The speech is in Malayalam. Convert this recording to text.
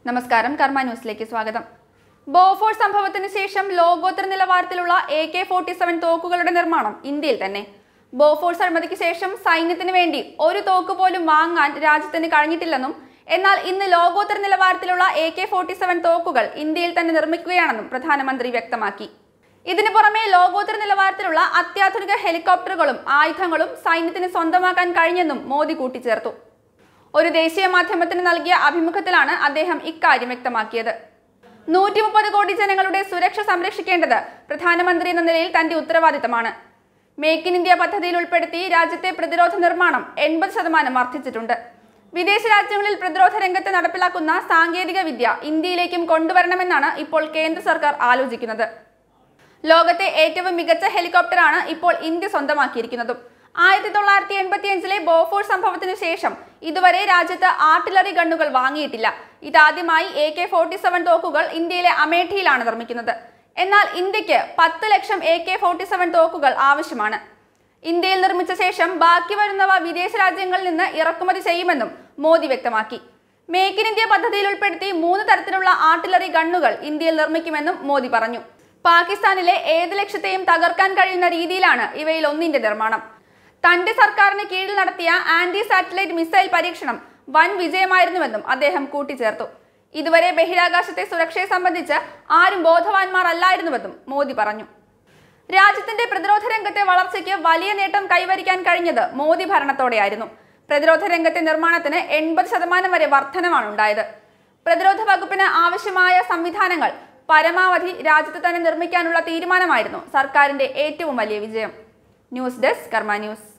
നമസ്കാരം കർമ്മ ന്യൂസിലേക്ക് സ്വാഗതം ബോഫോഴ്സ് സംഭവത്തിന് ശേഷം ലോകോത്തര നിലവാരത്തിലുള്ള എ കെ ഫോർട്ടി സെവൻ തോക്കുകളുടെ നിർമ്മാണം ഇന്ത്യയിൽ തന്നെ ബോഫോഴ്സ് അഴിമതിക്ക് ശേഷം സൈന്യത്തിന് വേണ്ടി ഒരു തോക്ക് പോലും വാങ്ങാൻ രാജ്യത്തിന് കഴിഞ്ഞിട്ടില്ലെന്നും എന്നാൽ ഇന്ന് ലോകോത്തര നിലവാരത്തിലുള്ള എ കെ ഫോർട്ടി സെവൻ തോക്കുകൾ ഇന്ത്യയിൽ തന്നെ നിർമ്മിക്കുകയാണെന്നും പ്രധാനമന്ത്രി വ്യക്തമാക്കി ഇതിനു പുറമെ ലോകോത്തര നിലവാരത്തിലുള്ള അത്യാധുനിക ഹെലികോപ്റ്ററുകളും ആയുധങ്ങളും സൈന്യത്തിന് സ്വന്തമാക്കാൻ കഴിഞ്ഞെന്നും മോദി കൂട്ടിച്ചേർത്തു ഒരു ദേശീയ മാധ്യമത്തിന് നൽകിയ അഭിമുഖത്തിലാണ് അദ്ദേഹം ഇക്കാര്യം വ്യക്തമാക്കിയത് നൂറ്റി മുപ്പത് കോടി ജനങ്ങളുടെ സുരക്ഷ സംരക്ഷിക്കേണ്ടത് പ്രധാനമന്ത്രി എന്ന നിലയിൽ തന്റെ ഉത്തരവാദിത്തമാണ് മേക്ക് ഇൻ ഇന്ത്യ പദ്ധതിയിൽ ഉൾപ്പെടുത്തി രാജ്യത്തെ പ്രതിരോധ നിർമ്മാണം എൺപത് ശതമാനം വർദ്ധിച്ചിട്ടുണ്ട് വിദേശ രാജ്യങ്ങളിൽ പ്രതിരോധ രംഗത്ത് നടപ്പിലാക്കുന്ന സാങ്കേതിക വിദ്യ ഇന്ത്യയിലേക്കും കൊണ്ടുവരണമെന്നാണ് ഇപ്പോൾ കേന്ദ്ര സർക്കാർ ആലോചിക്കുന്നത് ലോകത്തെ ഏറ്റവും മികച്ച ഹെലികോപ്റ്ററാണ് ഇപ്പോൾ ഇന്ത്യ സ്വന്തമാക്കിയിരിക്കുന്നതും ആയിരത്തി തൊള്ളായിരത്തി എൺപത്തി അഞ്ചിലെ ബോഫോഴ്സ് സംഭവത്തിന് ശേഷം ഇതുവരെ രാജ്യത്ത് ആർട്ടിലറി ഗണ്ണുകൾ വാങ്ങിയിട്ടില്ല ഇതാദ്യമായി എ കെ ഫോർട്ടി സെവൻ തോക്കുകൾ ഇന്ത്യയിലെ അമേഠിയിലാണ് നിർമ്മിക്കുന്നത് എന്നാൽ ഇന്ത്യക്ക് പത്ത് ലക്ഷം എ കെ ഫോർട്ടി സെവൻ തോക്കുകൾ ആവശ്യമാണ് ഇന്ത്യയിൽ നിർമ്മിച്ച ശേഷം ബാക്കി വരുന്നവ വിദേശ രാജ്യങ്ങളിൽ നിന്ന് ഇറക്കുമതി ചെയ്യുമെന്നും മോദി വ്യക്തമാക്കി മേക്ക് ഇൻ ഇന്ത്യ പദ്ധതിയിൽ ഉൾപ്പെടുത്തി മൂന്ന് തരത്തിലുള്ള ആർട്ടിലറി ഗണ്ണുകൾ ഇന്ത്യയിൽ നിർമ്മിക്കുമെന്നും മോദി പറഞ്ഞു പാകിസ്ഥാനിലെ ഏത് ലക്ഷ്യത്തെയും തകർക്കാൻ കഴിയുന്ന രീതിയിലാണ് ഇവയിൽ ഒന്നിന്റെ നിർമ്മാണം തന്റെ സർക്കാരിന് കീഴിൽ നടത്തിയ ആന്റി സാറ്റലൈറ്റ് മിസൈൽ പരീക്ഷണം വൻ വിജയമായിരുന്നുവെന്നും അദ്ദേഹം കൂട്ടിച്ചേർത്തു ഇതുവരെ ബഹിരാകാശത്തെ സുരക്ഷയെ സംബന്ധിച്ച് ആരും ബോധവാന്മാർ അല്ലായിരുന്നുവെന്നും മോദി പറഞ്ഞു രാജ്യത്തിന്റെ പ്രതിരോധ രംഗത്തെ വളർച്ചയ്ക്ക് വലിയ നേട്ടം കൈവരിക്കാൻ കഴിഞ്ഞത് മോദി ഭരണത്തോടെയായിരുന്നു പ്രതിരോധ രംഗത്തെ നിർമ്മാണത്തിന് എൺപത് ശതമാനം വരെ വർധനമാണ് ഉണ്ടായത് പ്രതിരോധ വകുപ്പിന് ആവശ്യമായ സംവിധാനങ്ങൾ പരമാവധി രാജ്യത്ത് തന്നെ നിർമ്മിക്കാനുള്ള തീരുമാനമായിരുന്നു സർക്കാരിന്റെ ഏറ്റവും വലിയ വിജയം ന്യൂസ് ഡെസ്ക് കർമ്മ ന്യൂസ്